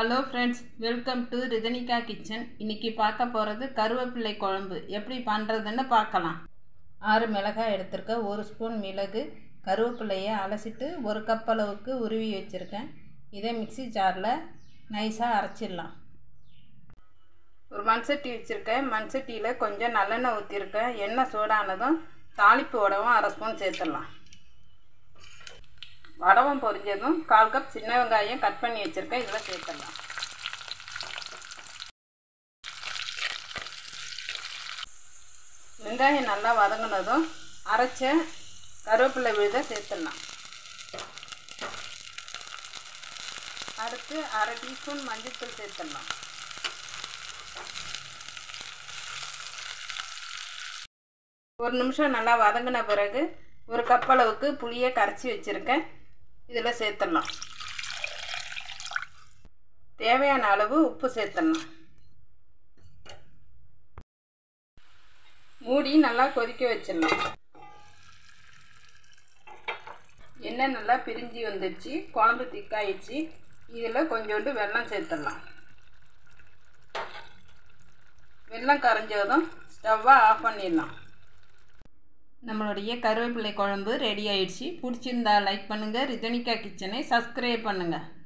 hello friends welcome to Rithanika kitchen இன்றைக்கி பார்க்க போகிறது கருவேப்பிலை குழம்பு எப்படி பண்ணுறதுன்னு பார்க்கலாம் ஆறு மிளகாய் எடுத்திருக்கேன் ஒரு ஸ்பூன் மிளகு கருவேப்பிலையை அலசிட்டு ஒரு கப் அளவுக்கு உருவி வச்சுருக்கேன் இதை மிக்ஸி ஜாரில் நைஸாக அரைச்சிடலாம் ஒரு மண்சட்டி வச்சுருக்கேன் மண்சட்டியில் கொஞ்சம் நல்லெண்ணெய் ஊற்றிருக்கேன் எண்ணெய் சூடானதும் தாளிப்பு உடவும் அரை ஸ்பூன் சேர்த்துடலாம் வடவம் பொரிஞ்சதும் கால் கப் சின்ன வெங்காயம் கட் பண்ணி வச்சுருக்கேன் இதில் சேர்த்துடலாம் வெங்காயம் நல்லா வதங்கினதும் அரைச்ச கருவேப்பிலை விழுத சேர்த்துடலாம் அடுத்து அரை டீஸ்பூன் மஞ்சள்தூள் சேர்த்துடலாம் ஒரு நிமிஷம் நல்லா வதங்கின பிறகு ஒரு கப் அளவுக்கு புளியை கரைச்சி வச்சுருக்கேன் இதில் சேர்த்துடலாம் தேவையான அளவு உப்பு சேர்த்துடலாம் மூடி நல்லா கொதிக்க வச்சிடலாம் எண்ணெய் நல்லா பிரிஞ்சு வந்துடுச்சு குழம்பு திக்காயிடுச்சு இதில் கொஞ்சோண்டு வெல்லம் சேர்த்துடலாம் வெல்லம் கரைஞ்சதும் ஸ்டவ்வை ஆஃப் பண்ணிடலாம் நம்மளுடைய கருவேப்பிலை குழம்பு ரெடி ஆயிடுச்சு பிடிச்சிருந்தா லைக் பண்ணுங்கள் ரிதனிகா கிச்சனை சப்ஸ்கிரைப் பண்ணுங்கள்